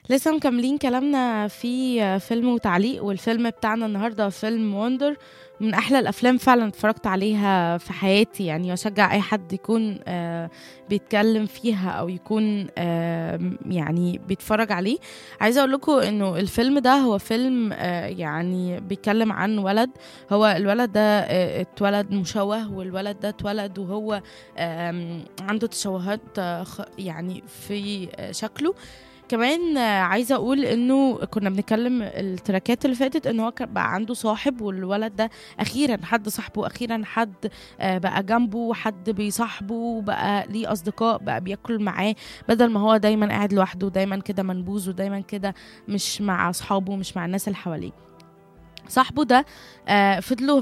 لسه مكملين كلامنا في فيلم وتعليق والفيلم بتاعنا النهارده فيلم وندر من احلى الافلام فعلا اتفرجت عليها في حياتي يعني واشجع اي حد يكون آه بيتكلم فيها او يكون آه يعني بيتفرج عليه عايزه اقول لكم انه الفيلم ده هو فيلم آه يعني بيتكلم عن ولد هو الولد ده آه اتولد مشوه والولد ده اتولد وهو آه عنده تشوهات آه يعني في شكله كمان عايزه اقول انه كنا بنتكلم التراكات اللي فاتت ان هو بقى عنده صاحب والولد ده اخيرا حد صاحبه اخيرا حد بقى جنبه حد بيصاحبه بقى ليه اصدقاء بقى بياكل معاه بدل ما هو دايما قاعد لوحده دايما كده منبوذ ودايما كده مش مع اصحابه مش مع الناس اللي حواليه صاحبه ده فضلوا